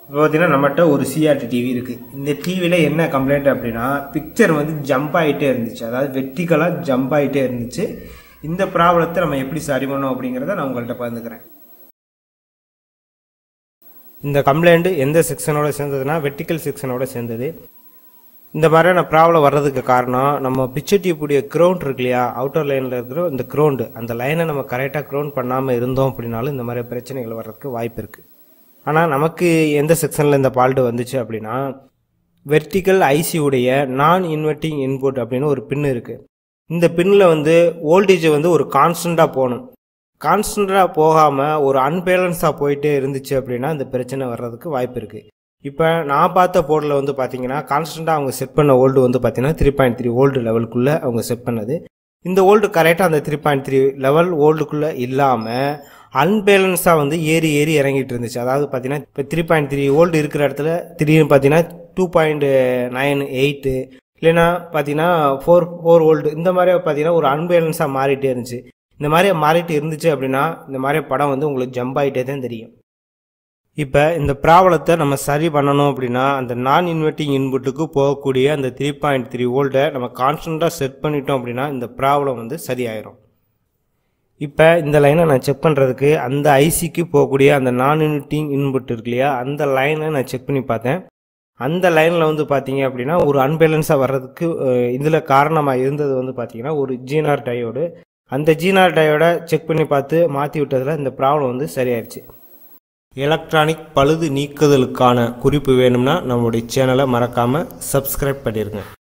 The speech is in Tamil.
இப்போ பார்த்தீங்கன்னா நம்மகிட்ட ஒரு சிஆர்டி டிவி இருக்குது இந்த டிவியில் என்ன கம்ப்ளைண்ட் அப்படின்னா பிக்சர் வந்து ஜம்ப் ஆகிட்டே இருந்துச்சு அதாவது வெர்டிக்கலாக ஜம்ப் ஆகிட்டே இருந்துச்சு இந்த ப்ராப்ளத்தை நம்ம எப்படி சரி பண்ணோம் அப்படிங்கிறத நான் உங்கள்கிட்ட பகிர்ந்துக்கிறேன் இந்த கம்ப்ளைண்ட் எந்த செக்ஷனோட சேர்ந்ததுன்னா வெர்டிக்கல் செக்ஷனோட சேர்ந்தது இந்த மாதிரியான ப்ராப்ளம் வர்றதுக்கு காரணம் நம்ம பிக்சர் டியூப்புடைய க்ரௌண்ட் இருக்கு இல்லையா அவுட்டர் லைனில் இருக்கிற இந்த க்ரௌண்டு அந்த லைனை நம்ம கரெக்டாக க்ரௌண்ட் பண்ணாமல் இருந்தோம் அப்படின்னாலும் இந்த மாதிரி பிரச்சனைகள் வர்றதுக்கு வாய்ப்பு இருக்குது ஆனால் நமக்கு எந்த செக்ஷனில் இந்த ஃபால்ட்டு வந்துச்சு அப்படின்னா வெர்டிக்கல் ஐசி உடைய நான் இன்வெர்ட்டிங் இன்புட் அப்படின்னு ஒரு பின் இருக்குது இந்த பின்னில் வந்து வோல்டேஜ் வந்து ஒரு கான்ஸ்டண்ட்டாக போகணும் கான்ஸ்டண்ட்டாக போகாமல் ஒரு அன்பேலன்ஸாக போயிட்டே இருந்துச்சு அப்படின்னா இந்த பிரச்சனை வர்றதுக்கு வாய்ப்பு இருக்குது இப்போ நான் பார்த்த போர்டில் வந்து பார்த்தீங்கன்னா கான்ஸ்டண்ட்டாக அவங்க செட் பண்ண ஓல்டு வந்து பார்த்தீங்கன்னா த்ரீ பாயிண்ட் த்ரீ ஓல்டு லெவலுக்குள்ளே அவங்க செட் பண்ணது இந்த ஓல்டு கரெக்டாக அந்த த்ரீ பாயிண்ட் த்ரீ லெவல் ஓல்டுக்குள்ளே இல்லாமல் அன்பேலன்ஸாக வந்து ஏறி ஏறி இறங்கிட்டு இருந்துச்சு அதாவது பார்த்தீங்கன்னா இப்போ த்ரீ பாயிண்ட் த்ரீ ஓல்டு இருக்கிற இடத்துல திடீர்னு பார்த்தீங்கன்னா டூ பாயிண்ட் நைன் எயிட்டு இல்லைன்னா பார்த்தீங்கன்னா ஃபோர் ஃபோர் ஓல்டு இந்த மாதிரி பார்த்தீங்கன்னா ஒரு அன்பேலன்ஸாக மாறிட்டே இருந்துச்சு இந்த மாதிரி மாறிட்டு இருந்துச்சு அப்படின்னா இந்த மாதிரி படம் வந்து உங்களுக்கு ஜம்ப் ஆகிட்டே தான் தெரியும் இப்போ இந்த ப்ராப்ளத்தை நம்ம சரி பண்ணணும் அப்படின்னா அந்த நான் இன்வெர்ட்டிங் இன்புட்டுக்கு போகக்கூடிய அந்த த்ரீ பாயிண்ட் த்ரீ வோல்ட்டை நம்ம கான்ஸ்டண்ட்டாக செட் பண்ணிட்டோம் அப்படின்னா இந்த ப்ராப்ளம் வந்து சரியாயிரும் இப்போ இந்த லைனை நான் செக் பண்ணுறதுக்கு அந்த ஐசிக்கு போகக்கூடிய அந்த நான் இன்வெர்ட்டிங் இன்புட் இருக்கு இல்லையா அந்த லைனை நான் செக் பண்ணி பார்த்தேன் அந்த லைனில் வந்து பார்த்தீங்க அப்படின்னா ஒரு அன்பேலன்ஸாக வர்றதுக்கு இதில் காரணமாக இருந்தது வந்து பார்த்தீங்கன்னா ஒரு ஜீனார் டயோடு அந்த ஜீனார் டயோட செக் பண்ணி பார்த்து மாற்றி விட்டதில் இந்த ப்ராப்ளம் வந்து சரியாயிருச்சு எலக்ட்ரானிக் பழுது நீக்குதலுக்கான குறிப்பு வேணும்னா நம்மளுடைய சேனலை மறக்காமல் சப்ஸ்கிரைப் பண்ணிடுங்க